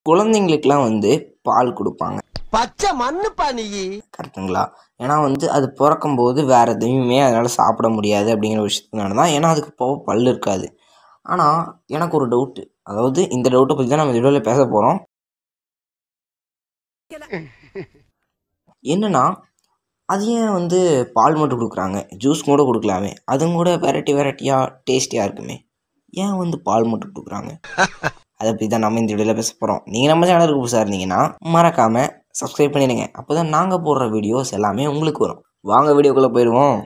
குழந்தைங்களுக்குலாம் வந்து பால் கொடுப்பாங்க பச்சை மண்ணுப்பா நீ கரெக்டுங்களா ஏன்னா வந்து அது பிறக்கும்போது வேறு எதுவுமே அதனால் சாப்பிட முடியாது அப்படிங்கிற விஷயத்தினால தான் ஏன்னா அதுக்கு போக பல் இருக்காது ஆனால் எனக்கு ஒரு டவுட்டு அதாவது இந்த டவுட்டை பற்றி தான் நம்ம வீடியோவில் பேச போகிறோம் என்னன்னா அது ஏன் வந்து பால் மட்டும் கொடுக்குறாங்க ஜூஸ் கூட கொடுக்கலாமே அதுவும் கூட வெரைட்டி வெரைட்டியாக டேஸ்டியாக இருக்குமே ஏன் வந்து பால் மட்டும் கொடுக்குறாங்க அதை பற்றி தான் நம்ம இந்த வீடியோவில் பேச போகிறோம் நீங்கள் நம்ம சேனலுக்கு புதுசாக இருந்தீங்கன்னா மறக்காமல் சப்ஸ்கிரைப் பண்ணிடுங்க அப்போ தான் நாங்கள் போடுற வீடியோஸ் எல்லாமே உங்களுக்கு வரும் வாங்க வீடியோக்குள்ளே போயிடுவோம்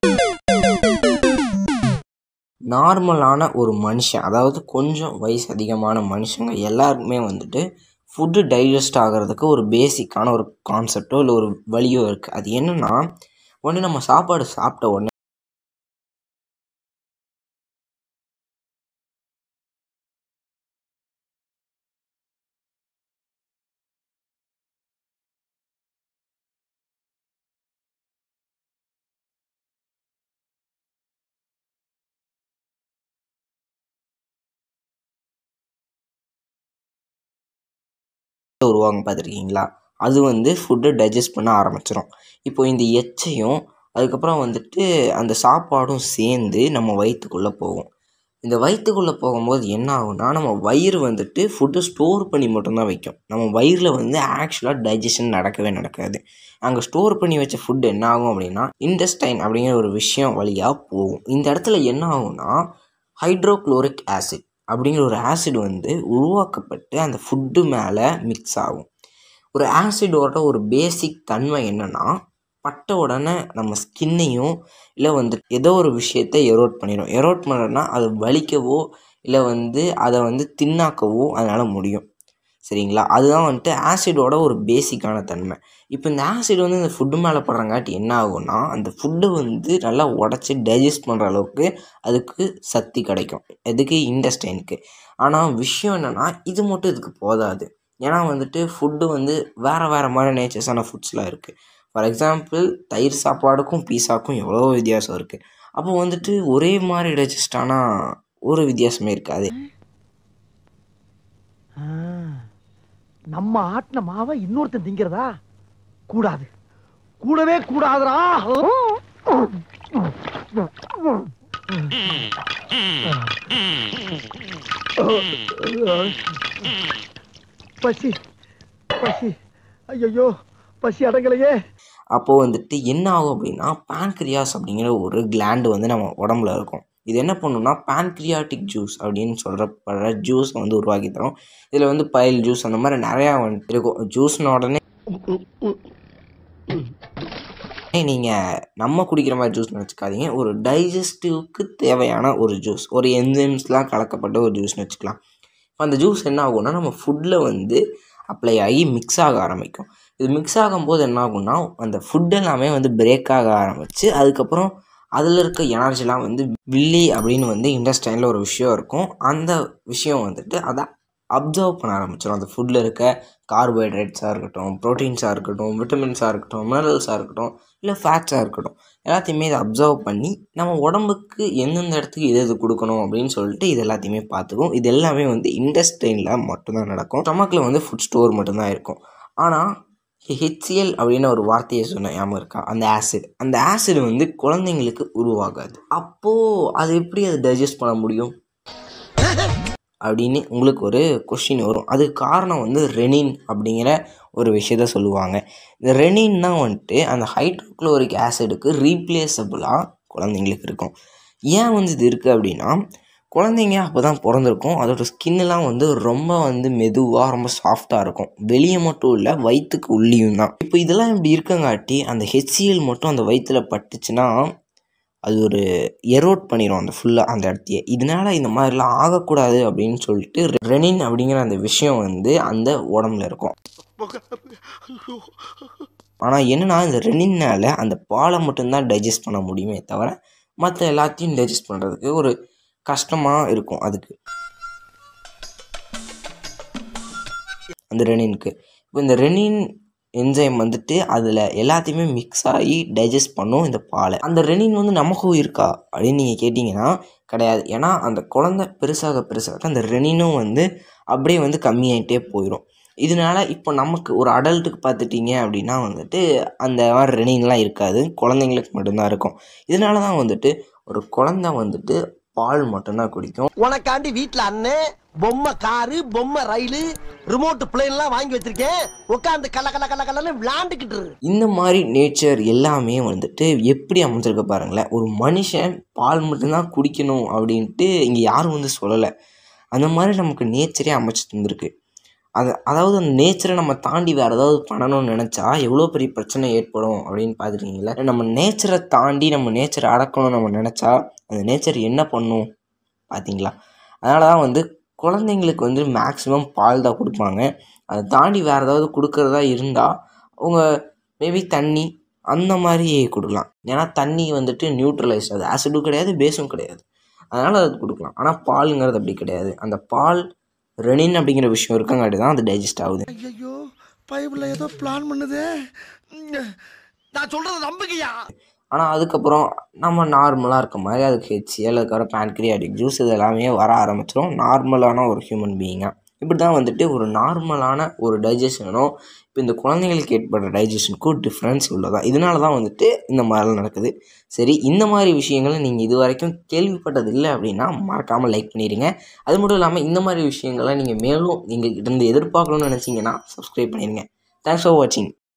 நார்மலான ஒரு மனுஷன் அதாவது கொஞ்சம் வயசு அதிகமான மனுஷங்க எல்லாருக்குமே வந்துட்டு ஃபுட்டு டைஜஸ்ட் ஆகிறதுக்கு ஒரு பேசிக்கான ஒரு கான்செப்டோ இல்லை ஒரு வழியோ இருக்குது அது என்னென்னா ஒன்று நம்ம சாப்பாடு சாப்பிட்ட உடனே உருவாங்க பார்த்துருக்கீங்களா அது வந்து ஃபுட்டை டைஜஸ்ட் பண்ண ஆரம்பிச்சிடும் இப்போ இந்த எச்சையும் அதுக்கப்புறம் வந்துட்டு அந்த சாப்பாடும் சேர்ந்து நம்ம வயிற்றுக்குள்ளே போகும் இந்த வயிற்றுக்குள்ளே போகும்போது என்ன ஆகும்னா நம்ம வயிறு வந்துட்டு ஃபுட்டை ஸ்டோர் பண்ணி மட்டும்தான் வைக்கும் நம்ம வயிறில் வந்து ஆக்சுவலாக டைஜஷன் நடக்கவே நடக்காது அங்கே ஸ்டோர் பண்ணி வச்ச ஃபுட் என்ன ஆகும் அப்படின்னா இன்டெஸ்டைன் அப்படிங்கிற ஒரு விஷயம் வழியாக போகும் இந்த இடத்துல என்ன ஆகும்னா ஹைட்ரோக்ளோரிக் ஆசிட் அப்படிங்கிற ஒரு ஆசிட் வந்து உருவாக்கப்பட்டு அந்த ஃபுட்டு மேலே மிக்ஸ் ஆகும் ஒரு ஆசிடோட ஒரு பேசிக் தன்மை என்னென்னா பட்ட உடனே நம்ம ஸ்கின்னையும் இல்லை வந்து ஏதோ ஒரு விஷயத்தை எரோட் பண்ணிடும் எரோட் பண்ணுறதுனா அது வலிக்கவோ இல்லை வந்து அதை வந்து தின்னாக்கவோ அதனால் முடியும் சரிங்களா அதுதான் வந்துட்டு ஆசிடோட ஒரு பேசிக்கான தன்மை இப்போ இந்த ஆசிட் வந்து இந்த ஃபுட்டு மேலே படுறங்காட்டி என்ன ஆகும்னா அந்த ஃபுட்டு வந்து நல்லா உடச்சி டைஜஸ்ட் பண்ணுற அளவுக்கு அதுக்கு சக்தி கிடைக்கும் எதுக்கு இண்டஸ்டைனுக்கு ஆனால் விஷயம் என்னென்னா இது மட்டும் இதுக்கு போதாது ஏன்னா வந்துட்டு ஃபுட்டு வந்து வேறு வேறு மாதிரி நேச்சர்ஸான ஃபுட்ஸ்லாம் இருக்குது ஃபார் எக்ஸாம்பிள் தயிர் சாப்பாடுக்கும் பீஸாக்கும் எவ்வளோ வித்தியாசம் இருக்குது அப்போ வந்துட்டு ஒரே மாதிரி டைஜஸ்ட் ஆனால் ஒரு வித்தியாசமே இருக்காது நம்ம ஆட்டின மாவை இன்னொருத்தன் திங்கிறதா கூடாது கூடவே கூடாதுடா பசி பசி ஐயோ பசி அடங்கலையே அப்போது வந்துட்டு என்ன ஆகும் அப்படின்னா pancreas அப்படிங்கிற ஒரு கிளாண்டு வந்து நம்ம உடம்புல இருக்கும் இது என்ன பண்ணுன்னா pancreatic ஜூஸ் அப்படின்னு சொல்கிறப்படுற ஜூஸை வந்து உருவாக்கி தரும் இதில் வந்து பயில் ஜூஸ் அந்த மாதிரி நிறையா வந்துட்டு இருக்கும் ஜூஸ்னு உடனே நீங்கள் நம்ம குடிக்கிற மாதிரி ஜூஸ் நினச்சிக்காதீங்க ஒரு டைஜஸ்டிவ்க்கு தேவையான ஒரு ஜூஸ் ஒரு என்சைம்ஸ்லாம் கலக்கப்பட்ட ஒரு ஜூஸ்னு வச்சுக்கலாம் இப்போ அந்த ஜூஸ் என்ன ஆகும்னா நம்ம ஃபுட்டில் வந்து அப்ளை ஆகி மிக்ஸ் ஆக ஆரம்பிக்கும் இது மிக்ஸ் ஆகும்போது என்ன ஆகும்னா அந்த ஃபுட் எல்லாமே வந்து பிரேக் ஆக ஆரம்பிச்சு அதுக்கப்புறம் அதில் இருக்க எனர்ஜிலாம் வந்து வில்லி அப்படின்னு வந்து இண்டஸ்ட்ரைனில் ஒரு விஷயம் இருக்கும் அந்த விஷயம் வந்துட்டு அதை அப்சர்வ் பண்ண ஆரம்பிச்சிடும் அந்த ஃபுட்டில் இருக்க கார்போஹைட்ரேட்ஸாக இருக்கட்டும் ப்ரோட்டீன்ஸாக இருக்கட்டும் விட்டமின்ஸாக இருக்கட்டும் மினரல்ஸாக இருக்கட்டும் இல்லை ஃபேட்ஸாக இருக்கட்டும் எல்லாத்தையுமே இதை அப்சர்வ் பண்ணி நம்ம உடம்புக்கு எந்தெந்த இடத்துக்கு எது எது கொடுக்கணும் அப்படின்னு சொல்லிட்டு இது எல்லாத்தையுமே பார்த்துக்கும் இது எல்லாமே வந்து இண்டஸ்ட்ரைனில் மட்டும்தான் நடக்கும் ஸ்டொமக்கில் வந்து ஃபுட் ஸ்டோர் மட்டும்தான் இருக்கும் ஆனால் ஹெச்சிஎல் அப்படின்னு ஒரு வார்த்தையை சொன்ன ஞாபகம் இருக்கா அந்த ஆசிட் அந்த ஆசிட் வந்து குழந்தைங்களுக்கு உருவாகாது அப்போது அது எப்படி அதை டைஜஸ்ட் பண்ண முடியும் அப்படின்னு உங்களுக்கு ஒரு கொஷின் வரும் அதுக்கு காரணம் வந்து ரெனின் அப்படிங்கிற ஒரு விஷயத்த சொல்லுவாங்க இந்த ரெனின் தான் வந்துட்டு அந்த ஹைட்ரோக்ளோரிக் ஆசிடுக்கு ரீப்ளேசபிளாக குழந்தைங்களுக்கு இருக்கும் ஏன் வந்து இது இருக்குது அப்படின்னா குழந்தைங்க அப்போ தான் பிறந்திருக்கும் அதோட ஸ்கின்னெலாம் வந்து ரொம்ப வந்து மெதுவாக ரொம்ப சாஃப்டாக இருக்கும் வெளியே மட்டும் இல்லை வயிற்றுக்கு உள்ளேயும் தான் இப்போ இதெல்லாம் இப்படி இருக்கங்காட்டி அந்த ஹெச்சிஎல் மட்டும் அந்த வயிற்றுல பட்டுச்சுன்னா அது ஒரு எரோட் பண்ணிடும் அந்த ஃபுல்லாக அந்த இடத்தையே இதனால இந்த மாதிரிலாம் ஆகக்கூடாது அப்படின்னு சொல்லிட்டு ரெனின் அப்படிங்கிற அந்த விஷயம் வந்து அந்த உடம்புல இருக்கும் ஆனால் என்னன்னா இந்த ரெனின்னால அந்த பாலை மட்டும்தான் டைஜஸ்ட் பண்ண முடியுமே தவிர மற்ற எல்லாத்தையும் டைஜஸ்ட் பண்ணுறதுக்கு ஒரு கஷ்டமாக இருக்கும் அதுக்கு அந்த ரெனினுக்கு இப்போ இந்த ரெனின் என்சைம் வந்துட்டு அதில் எல்லாத்தையுமே மிக்ஸ் ஆகி டைஜஸ்ட் பண்ணும் இந்த பாலை அந்த ரெனின் வந்து நமக்கும் இருக்கா அப்படின்னு நீங்கள் கேட்டிங்கன்னா கிடையாது ஏன்னா அந்த குழந்தை பெருசாக பெருசாக அந்த ரெனினும் வந்து அப்படியே வந்து கம்மியாயிட்டே போயிடும் இதனால இப்போ நமக்கு ஒரு அடல்ட்டுக்கு பார்த்துட்டிங்க அப்படின்னா வந்துட்டு அந்த மாதிரி ரெனின்லாம் இருக்காது குழந்தைங்களுக்கு மட்டும்தான் இருக்கும் இதனால தான் வந்துட்டு ஒரு குழந்தை வந்துட்டு பால் மட்டும்தான் குடிக்கும் உனக்காண்டி வீட்ல அண்ணன் பொம்மை காரு பொம்மை ரயிலு ரிமோட் பிளேன் எல்லாம் வாங்கி வச்சிருக்கேன் உட்காந்து கல கல கல கலன்னு விளையாண்டுக்கிட்டு இரு. இந்த மாதிரி நேச்சர் எல்லாமே வந்துட்டு எப்படி அமைஞ்சிருக்க பாருங்களேன் ஒரு மனுஷன் பால் மட்டும்தான் குடிக்கணும் அப்படின்ட்டு இங்கே யாரும் வந்து சொல்லலை அந்த மாதிரி நமக்கு நேச்சரே அமைச்சு தந்திருக்கு அது அதாவது அந்த நேச்சரை நம்ம தாண்டி வேறு ஏதாவது பண்ணணும்னு நினச்சா எவ்வளோ பெரிய பிரச்சனை ஏற்படும் அப்படின்னு பார்த்துருக்கீங்களா நம்ம நேச்சரை தாண்டி நம்ம நேச்சரை அடக்கணும்னு நம்ம நினச்சா அந்த நேச்சர் என்ன பண்ணும் பார்த்தீங்களா அதனால தான் வந்து குழந்தைங்களுக்கு வந்து மேக்ஸிமம் பால் தான் கொடுப்பாங்க அதை தாண்டி வேறு ஏதாவது கொடுக்கறதா இருந்தால் அவங்க மேபி தண்ணி அந்த மாதிரி கொடுக்கலாம் ஏன்னா தண்ணி வந்துட்டு நியூட்ரலைஸ் அது ஆசிடும் கிடையாது பேஸும் கிடையாது அதனால் அது கொடுக்கலாம் ஆனால் பாலுங்கிறது அப்படி கிடையாது அந்த பால் ரெனின் அப்படிங்கிற விஷயம் இருக்கங்காட்டி தான் அது டைஜஸ்ட் ஆகுது ஐயோ பைபிள்ல ஏதோ பிளான் பண்ணுதே நான் சொல்றது நம்புகையா ஆனால் அதுக்கப்புறம் நம்ம நார்மலாக இருக்க மாதிரி அதுக்கு ஹெச்சிஎல் அதுக்கப்புறம் பேன்க்ரியாட்டிக் ஜூஸ் இது எல்லாமே வர ஆரம்பிச்சிடும் நார்மலான ஒரு ஹியூமன் பீயிங்காக இப்படி தான் வந்துட்டு ஒரு நார்மலான ஒரு டைஜஷனும் இப்போ இந்த குழந்தைங்களுக்கு ஏற்படுற டைஜஷனுக்கும் டிஃப்ரென்ஸ் உள்ளதான் இதனால தான் வந்துட்டு இந்த மாதிரிலாம் நடக்குது சரி இந்த மாதிரி விஷயங்களை நீங்கள் இது வரைக்கும் கேள்விப்பட்டது இல்லை அப்படின்னா மறக்காமல் லைக் பண்ணிடுங்க அது மட்டும் இல்லாமல் இந்த மாதிரி விஷயங்களை நீங்கள் மேலும் எங்கள்கிட்ட இருந்து எதிர்பார்க்கணும்னு நினச்சிங்கன்னா சப்ஸ்கிரைப் பண்ணிடுங்க தேங்க்ஸ் ஃபார் வாட்சிங்